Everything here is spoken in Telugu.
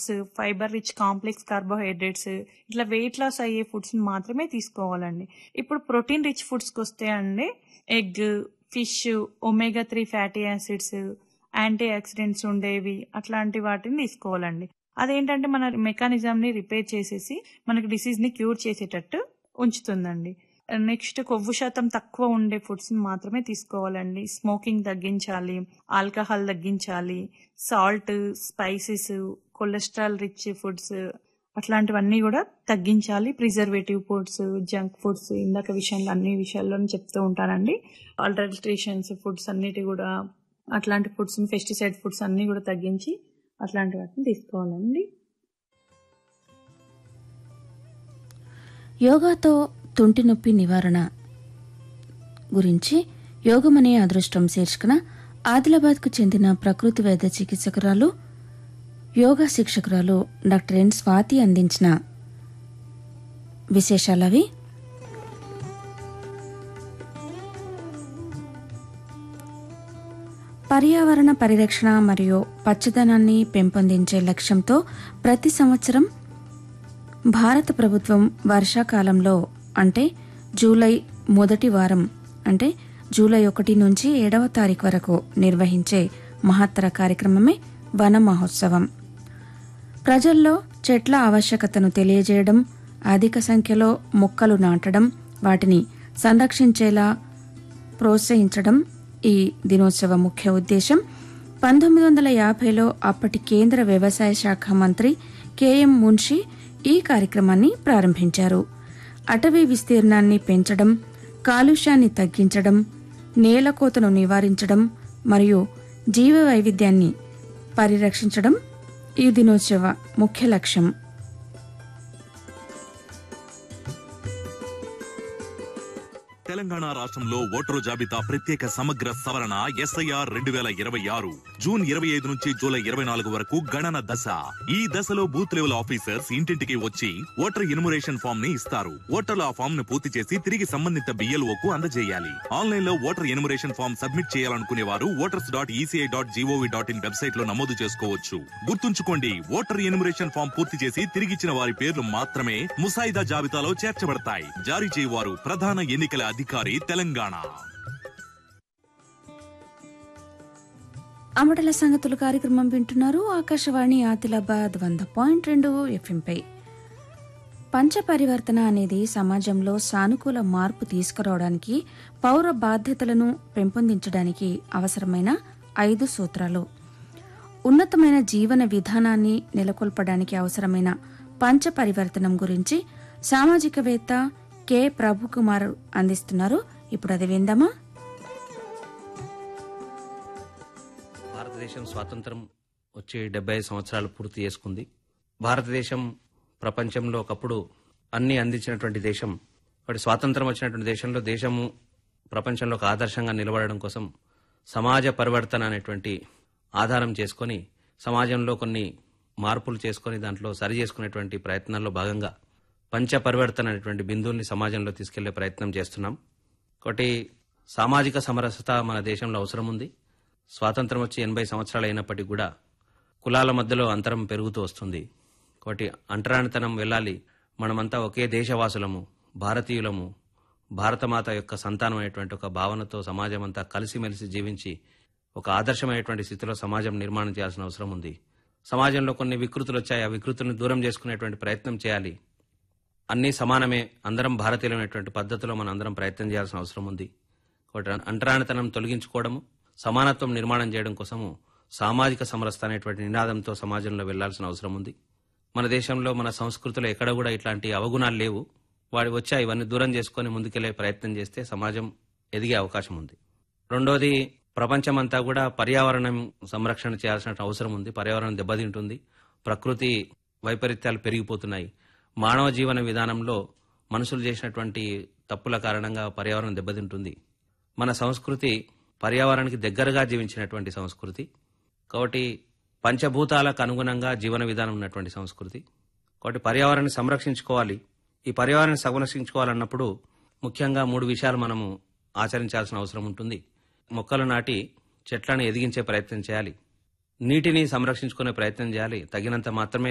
foods fibre rich complex carbohydrates ఇట్లా వెయిట్ లాస్ అయ్యే ఫుడ్స్ మాత్రమే తీసుకోవాలండి ఇప్పుడు ప్రోటీన్ రిచ్ ఫుడ్స్కి వస్తే అండి egg fish omega three fatty acids antioxidants ఉండేవి అట్లాంటి వాటిని తీసుకోవాలండి అదేంటంటే మన మెకానిజం ని రిపేర్ చేసేసి మనకి డిసీజ్ ని క్యూర్ చేసేటట్టు ఉంచుతుందండి నెక్స్ట్ కొవ్వు శాతం తక్కువ ఉండే ఫుడ్స్ మాత్రమే తీసుకోవాలండి స్మోకింగ్ తగ్గించాలి ఆల్కహాల్ తగ్గించాలి salt spices cholesterol rich foods అట్లాంటివన్నీ కూడా తగ్గించాలి ప్రిజర్వేటివ్ ఫుడ్స్ జంక్ ఫుడ్స్ ఇందాక విషయంలో అన్ని విషయాల్లో చెప్తూ ఉంటానండి ఆల్టరేషన్స్ ఫుడ్స్ అన్నిటి కూడా అట్లాంటి ఫుడ్స్ పెస్టిసైడ్ ఫుడ్స్ అన్ని కూడా తగ్గించి అట్లాంటి వాటిని తీసుకోవాలండి యోగాతో తుంటి నొప్పి నివారణ గురించి యోగమనే అదృష్టం శీర్షికన ఆదిలాబాద్కు చెందిన ప్రకృతి వైద్య చికిత్సకురాలు యోగా శిక్షకురాలు డాక్టర్ ఎన్ స్వాతి అందించిన విశేషాలవి పర్యావరణ పరిరక్షణ మరియు పచ్చదనాన్ని పెంపొందించే లక్ష్యంతో ప్రతి సంవత్సరం భారత ప్రభుత్వం వర్షాకాలంలో అంటే జూలై మొదటి వారం అంటే జూలై ఒకటి నుంచి ఏడవ తారీఖు వరకు నిర్వహించే మహత్తర కార్యక్రమమే వన మహోత్సవం ప్రజల్లో చెట్ల ఆవశ్యకతను తెలియజేయడం అధిక సంఖ్యలో మొక్కలు నాటడం వాటిని సంరక్షించేలా ప్రోత్సహించడం ఈ దినోత్సవ ముఖ్య ఉద్దేశం పంతొమ్మిది వందల యాభైలో అప్పటి కేంద్ర వ్యవసాయ శాఖ మంత్రి కెఎం మున్షి ఈ కార్యక్రమాన్ని ప్రారంభించారు అటవీ విస్తీర్ణాన్ని పెంచడం కాలుష్యాన్ని తగ్గించడం నేలకోతను నివారించడం మరియు జీవ వైవిధ్యాన్ని పరిరక్షించడం ఈ దినోత్సవ ముఖ్య లక్ష్యం తెలంగాణ రాష్ట్రంలో ఓటరు జాబితా ప్రత్యేక సమగ్ర సవరణ ఎస్ఐఆర్ రెండు వేల ఇరవై ఆరు జూన్ ఇరవై ఐదు నుంచి జూలై ఇరవై నాలుగు వరకు గణన దశ ఈ దశలో బూత్ లెవెల్ ఆఫీసర్స్ ఇంటింటికి వచ్చి ఓటర్ ఇన్మురేషన్ ఫామ్ ని ఇస్తారు ఓటర్లు ఆ ఫామ్ ను పూర్తి చేసి తిరిగి సంబంధిత బిఎల్ఓ కు అందజేయాలి ఆన్లైన్ లో ఓటర్ ఇన్మురేషన్ ఫామ్ సబ్మిట్ చేయాలనుకునే వారు voters dot ECI dot GOV dot in website లో నమోదు చేసుకోవచ్చు గుర్తుంచుకోండి ఓటర్ ఇన్మురేషన్ ఫామ్ పూర్తి చేసి తిరిగిచ్చిన వారి పేర్లు మాత్రమే ముసాయిదా జాబితాలో చేర్చబడతాయి జారీ చేయవారు ప్రధాన ఎన్నికల అధికారి తెలంగాణ అమటల సంగతులు కార్యక్రమం వింటున్నారు ఆకాశవాణి ఆదిలాబాద్ వంద పాయింట్ రెండు ఎఫ్ఎంపై పంచ పరివర్తన అనేది సమాజంలో సానుకూల మార్పు తీసుకురావడానికి పౌర బాధ్యతలను పెంపొందించడానికి అవసరమైన ఐదు సూత్రాలు ఉన్నతమైన జీవన విధానాన్ని నెలకొల్పడానికి అవసరమైన పంచ పరివర్తనం గురించి సామాజికవేత్త కె ప్రభుకుమార్ అందిస్తున్నారు ఇప్పుడు అది విందామా భారతదేశం స్వాతంత్రం వచ్చి డెబ్బై ఐదు సంవత్సరాలు పూర్తి చేసుకుంది భారతదేశం ప్రపంచంలో ఒకప్పుడు అన్ని అందించినటువంటి దేశం వాటి స్వాతంత్రం వచ్చినటువంటి దేశంలో దేశము ప్రపంచంలో ఒక ఆదర్శంగా నిలబడడం కోసం సమాజ పరివర్తన అనేటువంటి ఆధారం చేసుకొని సమాజంలో కొన్ని మార్పులు చేసుకొని దాంట్లో సరి చేసుకునేటువంటి ప్రయత్నాల్లో భాగంగా పంచ పరివర్తన అనేటువంటి బిందువుల్ని సమాజంలో తీసుకెళ్లే ప్రయత్నం చేస్తున్నాం ఒకటి సామాజిక సమరసత మన దేశంలో అవసరం ఉంది స్వాతంత్రం వచ్చి ఎనభై సంవత్సరాలు అయినప్పటికీ కూడా కులాల మధ్యలో అంతరం పెరుగుతూ వస్తుంది ఒకటి అంటరానితనం వెళ్ళాలి మనమంతా ఒకే దేశవాసులము భారతీయులము భారతమాత యొక్క సంతానం అనేటువంటి ఒక భావనతో సమాజం అంతా కలిసిమెలిసి జీవించి ఒక ఆదర్శమైనటువంటి స్థితిలో సమాజం నిర్మాణం చేయాల్సిన అవసరం ఉంది సమాజంలో కొన్ని వికృతులు వచ్చాయి ఆ వికృతులను దూరం చేసుకునేటువంటి ప్రయత్నం చేయాలి అన్నీ సమానమే అందరం భారతీయులమైనటువంటి పద్ధతిలో మనం అందరం ప్రయత్నం చేయాల్సిన అవసరం ఉంది ఒకటి అంటరానితనం తొలగించుకోవడము సమానత్వం నిర్మాణం చేయడం కోసము సామాజిక సమరసత అనేటువంటి నినాదంతో సమాజంలో వెళ్లాల్సిన అవసరం ఉంది మన దేశంలో మన సంస్కృతిలో ఎక్కడ కూడా ఇట్లాంటి అవగుణాలు లేవు వాడి వచ్చా ఇవన్నీ దూరం చేసుకొని ముందుకెళ్లే ప్రయత్నం చేస్తే సమాజం ఎదిగే అవకాశం ఉంది రెండోది ప్రపంచమంతా కూడా పర్యావరణం సంరక్షణ చేయాల్సిన అవసరం ఉంది పర్యావరణం దెబ్బతింటుంది ప్రకృతి వైపరీత్యాలు పెరిగిపోతున్నాయి మానవ జీవన విధానంలో మనుషులు చేసినటువంటి తప్పుల కారణంగా పర్యావరణం దెబ్బతింటుంది మన సంస్కృతి పర్యావరణానికి దగ్గరగా జీవించినటువంటి సంస్కృతి కాబట్టి పంచభూతాలకు అనుగుణంగా జీవన విధానం ఉన్నటువంటి సంస్కృతి కాబట్టి పర్యావరణాన్ని సంరక్షించుకోవాలి ఈ పర్యావరణాన్ని సంరక్షించుకోవాలన్నప్పుడు ముఖ్యంగా మూడు విషయాలు మనము ఆచరించాల్సిన అవసరం ఉంటుంది మొక్కలు నాటి చెట్లను ఎదిగించే ప్రయత్నం చేయాలి నీటిని సంరక్షించుకునే ప్రయత్నం చేయాలి తగినంత మాత్రమే